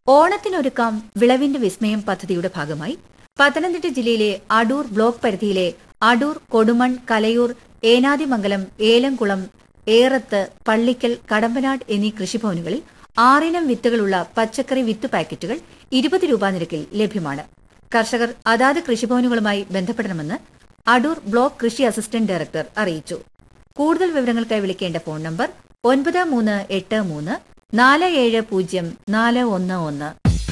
ഓണത്തിനൊരുക്കാം വിളവിന്റെ വിസ്മയം പദ്ധതിയുടെ ഭാഗമായി പത്തനംതിട്ട ജില്ലയിലെ അടൂർ ബ്ലോക്ക് പരിധിയിലെ അടൂർ കൊടുമൺ കലയൂർ ഏനാദിമംഗലം ഏലംകുളം ഏറത്ത് പള്ളിക്കൽ കടമ്പനാട് എന്നീ കൃഷിഭവനുകളിൽ ആറിനം വിത്തുകളുള്ള പച്ചക്കറി വിത്ത് പാക്കറ്റുകൾ ഇരുപത് രൂപ നിരക്കിൽ ലഭ്യമാണ് കർഷകർ അതാത് കൃഷിഭവനുകളുമായി ബന്ധപ്പെടണമെന്ന് അടൂർ ബ്ലോക്ക് കൃഷി അസിസ്റ്റന്റ് ഡയറക്ടർ അറിയിച്ചു കൂടുതൽ വിവരങ്ങൾക്കായി വിളിക്കേണ്ട ഫോൺ നമ്പർ ഒൻപത് മൂന്ന് എട്ട് മൂന്ന് നാല് ഏഴ് പൂജ്യം നാല് ഒന്ന് ഒന്ന്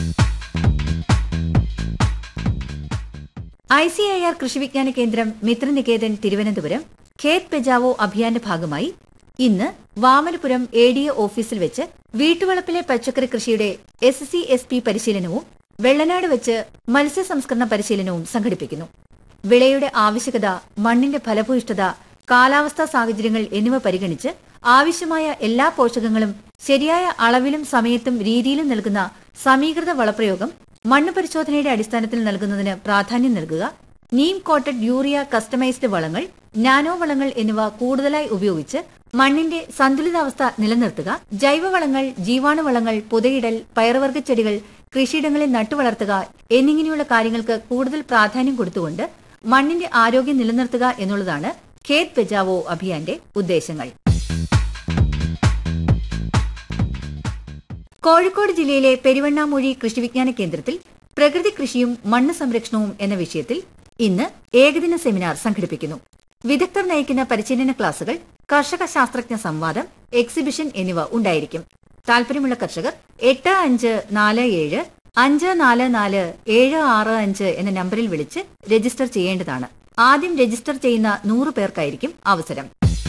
ഐ സി ഐ ആർ കൃഷി വിജ്ഞാന കേന്ദ്രം മിത്രനികേതൻ തിരുവനന്തപുരം ഖേത് പെജാവോ അഭിയാന്റെ ഭാഗമായി ഇന്ന് വാമനപുരം എ ഡി എ ഓഫീസിൽ വെച്ച് വീട്ടുവളപ്പിലെ പച്ചക്കറി കൃഷിയുടെ എസ് സി എസ് പി പരിശീലനവും വെള്ളനാട് വെച്ച് മത്സ്യ സംസ്കരണ പരിശീലനവും സംഘടിപ്പിക്കുന്നു വിളയുടെ ആവശ്യകത മണ്ണിന്റെ ഫലഭൂയിഷ്ഠത കാലാവസ്ഥാ സാഹചര്യങ്ങൾ എന്നിവ പരിഗണിച്ച് ആവശ്യമായ എല്ലാ പോഷകങ്ങളും ശരിയായ അളവിലും സമയത്തും രീതിയിലും നൽകുന്ന സമീകൃത വളപ്രയോഗം മണ്ണ് പരിശോധനയുടെ അടിസ്ഥാനത്തിൽ നൽകുന്നതിന് പ്രാധാന്യം നൽകുക നീം കോട്ടഡ് യൂറിയ കസ്റ്റമൈസ്ഡ് വളങ്ങൾ നാനോ വളങ്ങൾ എന്നിവ കൂടുതലായി ഉപയോഗിച്ച് മണ്ണിന്റെ സന്തുലിതാവസ്ഥ നിലനിർത്തുക ജൈവവളങ്ങൾ ജീവാണുവളങ്ങൾ പുതയിടൽ പയറുവർഗ്ഗച്ചെടികൾ കൃഷിയിടങ്ങളിൽ നട്ടുവളർത്തുക എന്നിങ്ങനെയുള്ള കാര്യങ്ങൾക്ക് കൂടുതൽ പ്രാധാന്യം കൊടുത്തുകൊണ്ട് മണ്ണിന്റെ ആരോഗ്യം നിലനിർത്തുക എന്നുള്ളതാണ് ഖേത് ബെജാവോ അഭിയാന്റെ ഉദ്ദേശങ്ങൾ കോഴിക്കോട് ജില്ലയിലെ പെരുവണ്ണാമൂഴി കൃഷിവിജ്ഞാന കേന്ദ്രത്തിൽ പ്രകൃതി കൃഷിയും മണ്ണ് സംരക്ഷണവും എന്ന വിഷയത്തിൽ ഇന്ന് ഏകദിന സെമിനാർ സംഘടിപ്പിക്കുന്നു വിദഗ്ധർ നയിക്കുന്ന പരിശീലന ക്ലാസുകൾ കർഷക ശാസ്ത്രജ്ഞ സംവാദം എക്സിബിഷൻ എന്നിവ ഉണ്ടായിരിക്കും താൽപര്യമുള്ള കർഷകർ എട്ട് അഞ്ച് നാല് ഏഴ് അഞ്ച് നാല് നാല് ഏഴ് ആറ് അഞ്ച് എന്ന നമ്പറിൽ വിളിച്ച് രജിസ്റ്റർ ചെയ്യേണ്ടതാണ് ആദ്യം രജിസ്റ്റർ ചെയ്യുന്ന നൂറ് പേർക്കായിരിക്കും അവസരം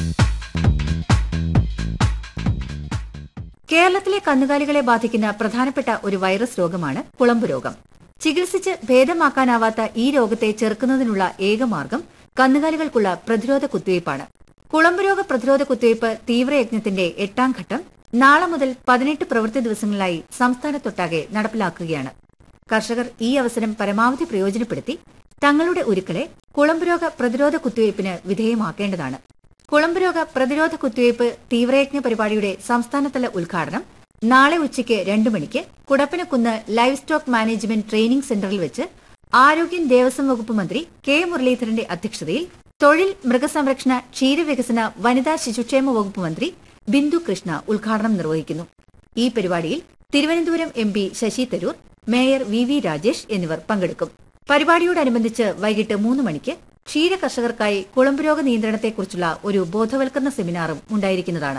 കേരളത്തിലെ കന്നുകാലികളെ ബാധിക്കുന്ന പ്രധാനപ്പെട്ട ഒരു വൈറസ് രോഗമാണ് കുളമ്പ് രോഗം ചികിത്സിച്ച് ഭേദമാക്കാനാവാത്ത ഈ രോഗത്തെ ചെറുക്കുന്നതിനുള്ള ഏക മാർഗം കന്നുകാലികൾക്കുള്ള പ്രതിരോധ കുത്തിവയ്പ്പാണ് കുളമ്പ് രോഗ പ്രതിരോധ കുത്തിവയ്പ്പ് തീവ്രയജ്ഞത്തിന്റെ എട്ടാം ഘട്ടം നാളെ മുതൽ പതിനെട്ട് പ്രവൃത്തി ദിവസങ്ങളിലായി സംസ്ഥാനത്തൊട്ടാകെ നടപ്പിലാക്കുകയാണ് കർഷകർ ഈ അവസരം പരമാവധി പ്രയോജനപ്പെടുത്തി തങ്ങളുടെ ഉരുക്കളെ കുളമ്പ് രോഗ പ്രതിരോധ കുത്തിവയ്പ്പിന് വിധേയമാക്കേണ്ടതാണ് കുളമ്പ് രോഗ പ്രതിരോധ കുത്തിവയ്പ്പ് തീവ്രയജ്ഞ പരിപാടിയുടെ സംസ്ഥാനതല ഉദ്ഘാടനം നാളെ ഉച്ചയ്ക്ക് രണ്ടു മണിക്ക് Kudappanakunnu live stock management training സെന്ററിൽ വെച്ച് ആരോഗ്യം ദേവസ്വം വകുപ്പ് മന്ത്രി കെ മുരളീധരന്റെ അധ്യക്ഷതയിൽ തൊഴിൽ മൃഗസംരക്ഷണ ക്ഷീരവികസന വനിതാ ശിശുക്ഷേമ വകുപ്പ് മന്ത്രി ബിന്ദു കൃഷ്ണ ഉദ്ഘാടനം നിർവഹിക്കുന്നു ഈ പരിപാടിയിൽ Thiruvananthapuram M P Shashi Tharoor mayor V V Rajesh എന്നിവർ പങ്കെടുക്കും പരിപാടിയോടനുബന്ധിച്ച് വൈകിട്ട് മൂന്ന് മണിക്ക് ക്ഷീര കർഷകർക്കായി കുളമ്പ് രോഗ നിയന്ത്രണത്തെക്കുറിച്ചുള്ള ഒരു ബോധവൽക്കരണ സെമിനാറും ഉണ്ടായിരിക്കുന്നതാണ്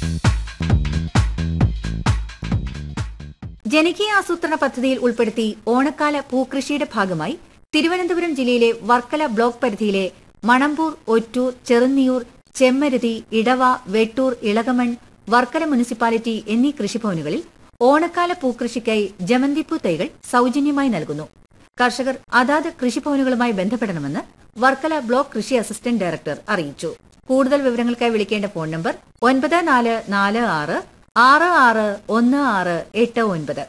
ജനകീയ ആസൂത്രണ പദ്ധതിയിൽ ഉൾപ്പെടുത്തി ഓണക്കാല പൂക്കൃഷിയുടെ ഭാഗമായി തിരുവനന്തപുരം ജില്ലയിലെ വർക്കല ബ്ലോക്ക് പരിധിയിലെ മണമ്പൂർ ഒറ്റൂർ ചെറുന്നിയൂർ ചെമ്മരുതി ഇടവ വെട്ടൂർ ഇളകമൺ വർക്കല മുനിസിപ്പാലിറ്റി എന്നീ കൃഷിഭവനുകളിൽ ഓണക്കാല പൂക്കൃഷിക്കായി ജമന്തിപ്പൂ തൈകൾ സൗജന്യമായി നൽകുന്നു കർഷകർ അതാത് കൃഷിഭവനുകളുമായി ബന്ധപ്പെടണമെന്ന് വർക്കല ബ്ലോക്ക് കൃഷി അസിസ്റ്റന്റ് ഡയറക്ടർ അറിയിച്ചു കൂടുതൽ വിവരങ്ങൾക്കായി വിളിക്കേണ്ട ഫോൺ നമ്പർ ഒൻപത് നാല് നാല് ആറ് ആറ് ആറ് ഒന്ന് ആറ് എട്ട് ഒൻപത്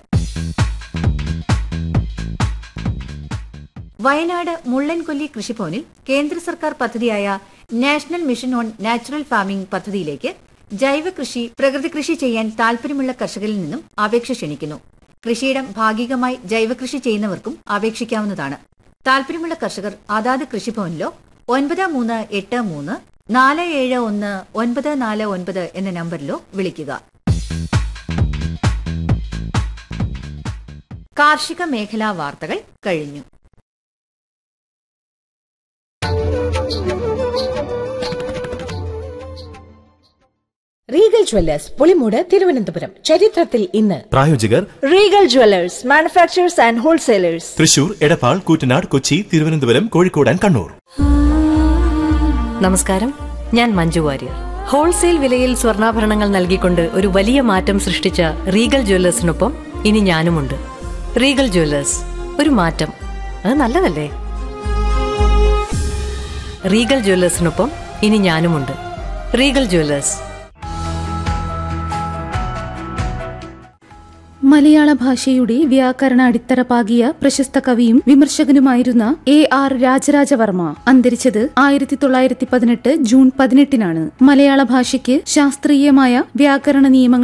വയനാട് മുള്ളൻകൊല്ലി കൃഷിഭവനിൽ കേന്ദ്ര സർക്കാർ പദ്ധതിയായ national mission on natural farming പദ്ധതിയിലേക്ക് ജൈവ കൃഷി പ്രകൃതി കൃഷി ചെയ്യാൻ താൽപര്യമുള്ള കർഷകരിൽ നിന്നും അപേക്ഷ ക്ഷണിക്കുന്നു കൃഷിയിടം ഭാഗികമായി ജൈവകൃഷി ചെയ്യുന്നവർക്കും അപേക്ഷിക്കാവുന്നതാണ് താൽപര്യമുള്ള കർഷകർ അതാത് കൃഷിഭവനിലോ ഒൻപത് മൂന്ന് എട്ട് മൂന്ന് നാല് ഏഴ് ഒന്ന് ഒൻപത് നാല് ഒൻപത് എന്ന നമ്പറിലോ വിളിക്കുക കാർഷിക മേഖലാ വാർത്തകൾ കഴിഞ്ഞു റീഗൽ ജ്വല്ലേഴ്സ് പുളിമൂട് തിരുവനന്തപുരം ചരിത്രത്തിൽ ഇന്ന് പ്രായോജകർ Regal jewellers manufacturers and wholesalers Thrissur Edappal Koottanad Kochi Thiruvananthapuram Kozhikode and Kannur നമസ്കാരം ഞാൻ മഞ്ജു വാര്യർ ഹോൾസെയിൽ വിലയിൽ സ്വർണ്ണാഭരണങ്ങൾ നൽകിക്കൊണ്ട് ഒരു വലിയ മാറ്റം സൃഷ്ടിച്ച റീഗൽ ജ്വല്ലേഴ്സിനൊപ്പം ഇനി ഞാനുമുണ്ട് റീഗൽ ജ്വല്ലേഴ്സ് ഒരു മാറ്റം അത് നല്ലതല്ലേ റീഗൽ ജ്വല്ലേഴ്സിനൊപ്പം ഇനി ഞാനുമുണ്ട് റീഗൽ ജ്വല്ലേഴ്സ് മലയാള ഭാഷയുടെ വ്യാകരണ അടിത്തറ പാകിയ പ്രശസ്ത കവിയും വിമർശകനുമായിരുന്ന എ ആർ രാജരാജവർമ്മ അന്തരിച്ചത് ആയിരത്തി തൊള്ളായിരത്തി പതിനെട്ട് ജൂൺ പതിനെട്ടിനാണ് മലയാള ഭാഷയ്ക്ക് ശാസ്ത്രീയമായ വ്യാകരണ നിയമങ്ങൾ